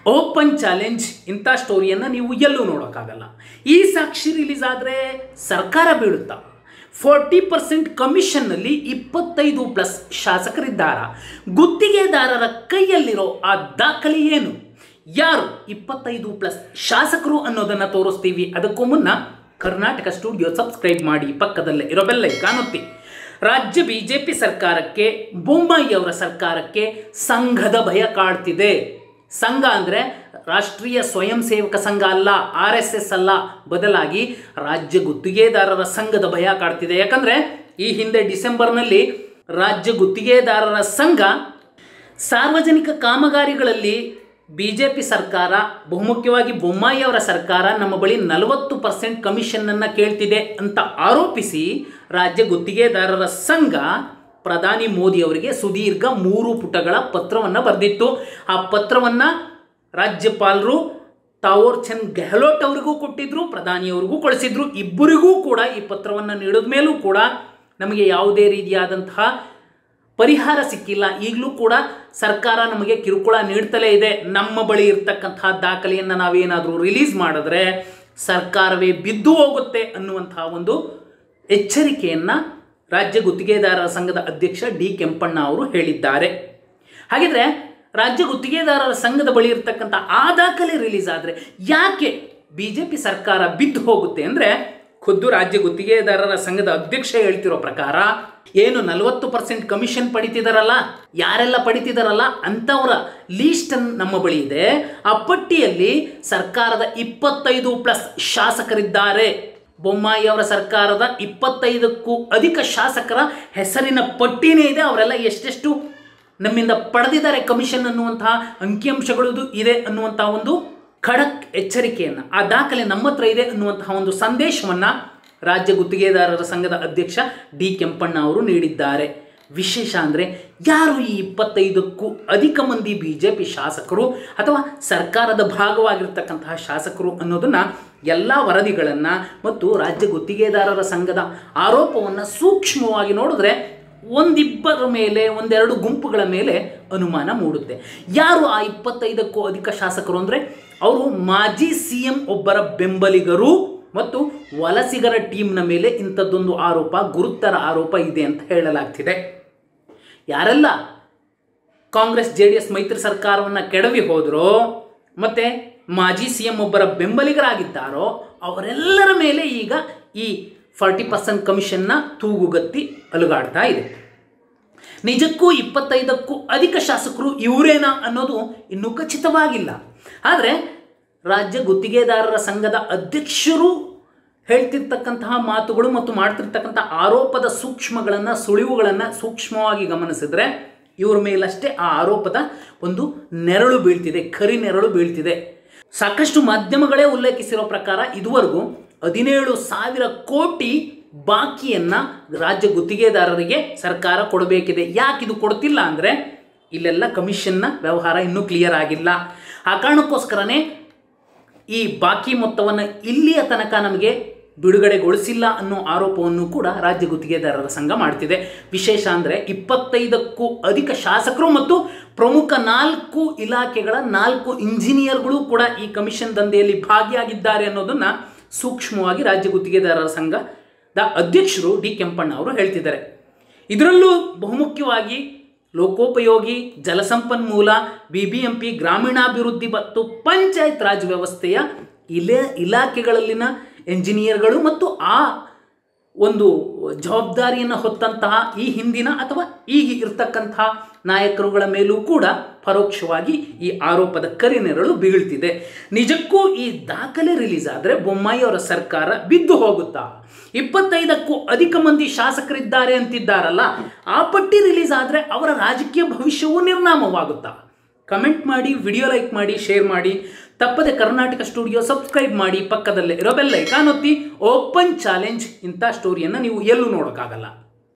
open challenge ಇಂಥ ಸ್ಟೋರಿಯನ್ನು ನೀವು ಎಲ್ಲೂ ನೋಡೋಕ್ಕಾಗಲ್ಲ ಈ ಸಾಕ್ಷಿ ರಿಲೀಸ್ ಆದರೆ ಸರ್ಕಾರ ಬೀಳುತ್ತಾ ಫೋರ್ಟಿ ಪರ್ಸೆಂಟ್ ಕಮಿಷನ್ನಲ್ಲಿ ಇಪ್ಪತ್ತೈದು ಪ್ಲಸ್ ಶಾಸಕರಿದ್ದಾರ ಗುತ್ತಿಗೆದಾರರ ಕೈಯಲ್ಲಿರೋ ಆ ದಾಖಲೆ ಏನು ಯಾರು ಇಪ್ಪತ್ತೈದು ಪ್ಲಸ್ ಶಾಸಕರು ಅನ್ನೋದನ್ನು ತೋರಿಸ್ತೀವಿ ಅದಕ್ಕೂ ಮುನ್ನ ಕರ್ನಾಟಕ ಸ್ಟುಡಿಯೋ ಸಬ್ಸ್ಕ್ರೈಬ್ ಮಾಡಿ ಪಕ್ಕದಲ್ಲೇ ಇರೋ ಬೆಲ್ಲೈಕಾನ್ ಒತ್ತಿ ರಾಜ್ಯ ಬಿಜೆಪಿ ಸರ್ಕಾರಕ್ಕೆ ಬೊಮ್ಮಾಯಿ ಅವರ ಸರ್ಕಾರಕ್ಕೆ ಸಂಘದ ಭಯ ಕಾಡ್ತಿದೆ ಸಂಘ ಅಂದರೆ ರಾಷ್ಟ್ರೀಯ ಸ್ವಯಂ ಸೇವಕ ಸಂಘ ಅಲ್ಲ ಆರ್ ಎಸ್ ಎಸ್ ಅಲ್ಲ ಬದಲಾಗಿ ರಾಜ್ಯ ಗುತ್ತಿಗೆದಾರರ ಸಂಘದ ಭಯ ಕಾಡ್ತಿದೆ ಯಾಕಂದರೆ ಈ ಹಿಂದೆ ಡಿಸೆಂಬರ್ನಲ್ಲಿ ರಾಜ್ಯ ಗುತ್ತಿಗೆದಾರರ ಸಂಘ ಸಾರ್ವಜನಿಕ ಕಾಮಗಾರಿಗಳಲ್ಲಿ ಬಿ ಜೆ ಪಿ ಸರ್ಕಾರ ಬಹುಮುಖ್ಯವಾಗಿ ಬೊಮ್ಮಾಯಿ ಅವರ ಸರ್ಕಾರ ನಮ್ಮ ಬಳಿ ನಲವತ್ತು ಪರ್ಸೆಂಟ್ ಕಮಿಷನ್ನನ್ನು ಕೇಳ್ತಿದೆ ಅಂತ ಆರೋಪಿಸಿ ರಾಜ್ಯ ಗುತ್ತಿಗೆದಾರರ ಸಂಘ ಪ್ರಧಾನಿ ಮೋದಿ ಅವರಿಗೆ ಸುದೀರ್ಘ ಮೂರು ಪುಟಗಳ ಪತ್ರವನ್ನು ಬರೆದಿತ್ತು ಆ ಪತ್ರವನ್ನು ರಾಜ್ಯಪಾಲರು ತಾವೋರ್ ಚಂದ್ ಗೆಹ್ಲೋಟ್ ಅವರಿಗೂ ಕೊಟ್ಟಿದ್ರು ಪ್ರಧಾನಿಯವರಿಗೂ ಕಳಿಸಿದ್ರು ಇಬ್ಬರಿಗೂ ಕೂಡ ಈ ಪತ್ರವನ್ನು ನೀಡಿದ ಮೇಲೂ ಕೂಡ ನಮಗೆ ಯಾವುದೇ ರೀತಿಯಾದಂತಹ ಪರಿಹಾರ ಸಿಕ್ಕಿಲ್ಲ ಈಗಲೂ ಕೂಡ ಸರ್ಕಾರ ನಮಗೆ ಕಿರುಕುಳ ನೀಡ್ತಲೇ ಇದೆ ನಮ್ಮ ಬಳಿ ಇರ್ತಕ್ಕಂತಹ ದಾಖಲೆಯನ್ನು ನಾವೇನಾದರೂ ರಿಲೀಸ್ ಮಾಡಿದ್ರೆ ಸರ್ಕಾರವೇ ಬಿದ್ದು ಹೋಗುತ್ತೆ ಅನ್ನುವಂತಹ ಒಂದು ಎಚ್ಚರಿಕೆಯನ್ನು ರಾಜ್ಯ ಗುತ್ತಿಗೆದಾರರ ಸಂಘದ ಅಧ್ಯಕ್ಷ ಡಿ ಕೆಂಪಣ್ಣ ಅವರು ಹೇಳಿದ್ದಾರೆ ಹಾಗಿದ್ರೆ ರಾಜ್ಯ ಗುತ್ತಿಗೆದಾರರ ಸಂಘದ ಬಳಿ ಇರ್ತಕ್ಕಂಥ ಆ ದಾಖಲೆ ರಿಲೀಸ್ ಆದರೆ ಯಾಕೆ ಬಿ ಜೆ ಪಿ ಸರ್ಕಾರ ಬಿದ್ದು ಹೋಗುತ್ತೆ ಅಂದರೆ ಖುದ್ದು ರಾಜ್ಯ ಗುತ್ತಿಗೆದಾರರ ಸಂಘದ ಅಧ್ಯಕ್ಷ ಹೇಳ್ತಿರೋ ಪ್ರಕಾರ ಏನು ನಲವತ್ತು ಪರ್ಸೆಂಟ್ ಕಮಿಷನ್ ಪಡಿತಿದಾರಲ್ಲ ಯಾರೆಲ್ಲ ಪಡಿತಿದಾರಲ್ಲ ಅಂಥವರ ಲೀಸ್ಟ್ ನಮ್ಮ ಬಳಿ ಇದೆ ಆ ಪಟ್ಟಿಯಲ್ಲಿ ಸರ್ಕಾರದ ಇಪ್ಪತ್ತೈದು ಪ್ಲಸ್ ಶಾಸಕರಿದ್ದಾರೆ ಬೊಮ್ಮಾಯಿ ಅವರ ಸರ್ಕಾರದ ಇಪ್ಪತ್ತೈದಕ್ಕೂ ಅಧಿಕ ಶಾಸಕರ ಹೆಸರಿನ ಪಟ್ಟಿನೇ ಇದೆ ಅವರೆಲ್ಲ ಎಷ್ಟೆಷ್ಟು ನಮ್ಮಿಂದ ಪಡೆದಿದ್ದಾರೆ ಕಮಿಷನ್ ಅನ್ನುವಂತಹ ಅಂಕಿಅಂಶಗಳು ಇದೆ ಅನ್ನುವಂತಹ ಒಂದು ಖಡಕ್ ಎಚ್ಚರಿಕೆಯನ್ನು ಆ ದಾಖಲೆ ನಮ್ಮ ಹತ್ರ ಇದೆ ಅನ್ನುವಂತಹ ಒಂದು ಸಂದೇಶವನ್ನು ರಾಜ್ಯ ಗುತ್ತಿಗೆದಾರರ ಸಂಘದ ಅಧ್ಯಕ್ಷ ಡಿ ಕೆಂಪಣ್ಣ ಅವರು ನೀಡಿದ್ದಾರೆ ವಿಶೇಷ ಅಂದರೆ ಯಾರು ಈ ಇಪ್ಪತ್ತೈದಕ್ಕೂ ಅಧಿಕ ಮಂದಿ ಬಿ ಜೆ ಪಿ ಶಾಸಕರು ಅಥವಾ ಸರ್ಕಾರದ ಭಾಗವಾಗಿರ್ತಕ್ಕಂತಹ ಶಾಸಕರು ಅನ್ನೋದನ್ನು ಎಲ್ಲ ವರದಿಗಳನ್ನು ಮತ್ತು ರಾಜ್ಯ ಗುತ್ತಿಗೆದಾರರ ಸಂಘದ ಆರೋಪವನ್ನು ಸೂಕ್ಷ್ಮವಾಗಿ ನೋಡಿದ್ರೆ ಒಂದಿಬ್ಬರ ಮೇಲೆ ಒಂದೆರಡು ಗುಂಪುಗಳ ಮೇಲೆ ಅನುಮಾನ ಮೂಡುತ್ತೆ ಯಾರು ಆ ಇಪ್ಪತ್ತೈದಕ್ಕೂ ಅಧಿಕ ಶಾಸಕರು ಅಂದರೆ ಅವರು ಮಾಜಿ ಸಿ ಎಂ ಒಬ್ಬರ ಬೆಂಬಲಿಗರು ಮತ್ತು ವಲಸಿಗರ ಟೀಮ್ನ ಮೇಲೆ ಇಂಥದ್ದೊಂದು ಆರೋಪ ಗುರುತರ ಆರೋಪ ಇದೆ ಅಂತ ಹೇಳಲಾಗ್ತಿದೆ ಯಾರೆಲ್ಲ ಕಾಂಗ್ರೆಸ್ ಜೆ ಡಿ ಎಸ್ ಮೈತ್ರಿ ಸರ್ಕಾರವನ್ನು ಕೆಡವಿ ಹೋದರೋ ಮತ್ತು ಮಾಜಿ ಸಿ ಎಂ ಒಬ್ಬರ ಬೆಂಬಲಿಗರಾಗಿದ್ದಾರೋ ಅವರೆಲ್ಲರ ಮೇಲೆ ಈಗ ಈ ಫಾರ್ಟಿ ಪರ್ಸೆಂಟ್ ಕಮಿಷನ್ನ ತೂಗುಗತ್ತಿ ಅಲುಗಾಡ್ತಾ ಇದೆ ನಿಜಕ್ಕೂ ಇಪ್ಪತ್ತೈದಕ್ಕೂ ಅಧಿಕ ಶಾಸಕರು ಇವರೇನಾ ಅನ್ನೋದು ಇನ್ನೂ ಖಚಿತವಾಗಿಲ್ಲ ಆದರೆ ರಾಜ್ಯ ಗುತ್ತಿಗೆದಾರರ ಸಂಘದ ಅಧ್ಯಕ್ಷರು ಹೇಳ್ತಿರ್ತಕ್ಕಂತಹ ಮಾತುಗಳು ಮತ್ತು ಮಾಡ್ತಿರ್ತಕ್ಕಂಥ ಆರೋಪದ ಸೂಕ್ಷ್ಮಗಳನ್ನು ಸುಳಿವುಗಳನ್ನು ಸೂಕ್ಷ್ಮವಾಗಿ ಗಮನಿಸಿದ್ರೆ ಇವ್ರ ಮೇಲಷ್ಟೇ ಆ ಆರೋಪದ ಒಂದು ನೆರಳು ಬೀಳ್ತಿದೆ ಕರಿ ನೆರಳು ಬೀಳ್ತಿದೆ ಸಾಕಷ್ಟು ಮಾಧ್ಯಮಗಳೇ ಉಲ್ಲೇಖಿಸಿರೋ ಪ್ರಕಾರ ಇದುವರೆಗೂ ಹದಿನೇಳು ಸಾವಿರ ಕೋಟಿ ಬಾಕಿಯನ್ನು ರಾಜ್ಯ ಗುತ್ತಿಗೆದಾರರಿಗೆ ಸರ್ಕಾರ ಕೊಡಬೇಕಿದೆ ಯಾಕೆ ಇದು ಕೊಡ್ತಿಲ್ಲ ಅಂದರೆ ಇಲ್ಲೆಲ್ಲ ಕಮಿಷನ್ನ ವ್ಯವಹಾರ ಇನ್ನೂ ಕ್ಲಿಯರ್ ಆಗಿಲ್ಲ ಆ ಕಾರಣಕ್ಕೋಸ್ಕರನೇ ಈ ಬಾಕಿ ಮೊತ್ತವನ್ನು ಇಲ್ಲಿಯ ತನಕ ನಮಗೆ ಬಿಡುಗಡೆಗೊಳಿಸಿಲ್ಲ ಅನ್ನೋ ಆರೋಪವನ್ನು ಕೂಡ ರಾಜ್ಯ ಗುತ್ತಿಗೆದಾರರ ಸಂಘ ಮಾಡ್ತಿದೆ ವಿಶೇಷ ಅಂದರೆ ಇಪ್ಪತ್ತೈದಕ್ಕೂ ಅಧಿಕ ಶಾಸಕರು ಮತ್ತು ಪ್ರಮುಖ ನಾಲ್ಕು ಇಲಾಖೆಗಳ ನಾಲ್ಕು ಇಂಜಿನಿಯರ್ಗಳು ಕೂಡ ಈ ಕಮಿಷನ್ ದಂಧೆಯಲ್ಲಿ ಭಾಗಿಯಾಗಿದ್ದಾರೆ ಅನ್ನೋದನ್ನು ಸೂಕ್ಷ್ಮವಾಗಿ ರಾಜ್ಯ ಗುತ್ತಿಗೆದಾರರ ಸಂಘದ ಅಧ್ಯಕ್ಷರು ಡಿ ಕೆಂಪಣ್ಣ ಅವರು ಹೇಳ್ತಿದ್ದಾರೆ ಇದರಲ್ಲೂ ಬಹುಮುಖ್ಯವಾಗಿ ಲೋಕೋಪಯೋಗಿ ಜಲಸಂಪನ್ಮೂಲ ಬಿ ಬಿ ಎಂ ಪಿ ಗ್ರಾಮೀಣಾಭಿವೃದ್ಧಿ ಮತ್ತು ಪಂಚಾಯತ್ ರಾಜ್ ವ್ಯವಸ್ಥೆಯ ಇಲೆ ಇಲಾಖೆಗಳಲ್ಲಿನ ಎಂಜಿನಿಯರ್ಗಳು ಮತ್ತು ಆ ಒಂದು ಜವಾಬ್ದಾರಿಯನ್ನು ಹೊತ್ತಂತಹ ಈ ಹಿಂದಿನ ಅಥವಾ ಈಗ ಇರ್ತಕ್ಕಂತಹ ನಾಯಕರುಗಳ ಮೇಲೂ ಕೂಡ ಪರೋಕ್ಷವಾಗಿ ಈ ಆರೋಪದ ಕರಿನೆರಳು ಬೀಳ್ತಿದೆ ನಿಜಕ್ಕೂ ಈ ದಾಖಲೆ ರಿಲೀಸ್ ಆದರೆ ಬೊಮ್ಮಾಯಿ ಅವರ ಸರ್ಕಾರ ಬಿದ್ದು ಹೋಗುತ್ತಾ ಇಪ್ಪತ್ತೈದಕ್ಕೂ ಅಧಿಕ ಮಂದಿ ಶಾಸಕರಿದ್ದಾರೆ ಅಂತಿದ್ದಾರಲ್ಲ ಆ ಪಟ್ಟಿ ರಿಲೀಸ್ ಆದರೆ ಅವರ ರಾಜಕೀಯ ಭವಿಷ್ಯವೂ ನಿರ್ನಾಮವಾಗುತ್ತಾ ಕಮೆಂಟ್ ಮಾಡಿ ವಿಡಿಯೋ ಲೈಕ್ ಮಾಡಿ ಶೇರ್ ಮಾಡಿ ತಪ್ಪದೆ ಕರ್ನಾಟಕ ಸ್ಟುಡಿಯೋ ಸಬ್ಸ್ಕ್ರೈಬ್ ಮಾಡಿ ಪಕ್ಕದಲ್ಲೇ ಇರೋ ಬೆಲ್ಲೈಕಾನ್ ಒತ್ತಿ ಓಪನ್ ಚಾಲೆಂಜ್ ಇಂಥ ಸ್ಟೋರಿಯನ್ನು ನೀವು ಎಲ್ಲೂ ನೋಡೋಕ್ಕಾಗಲ್ಲ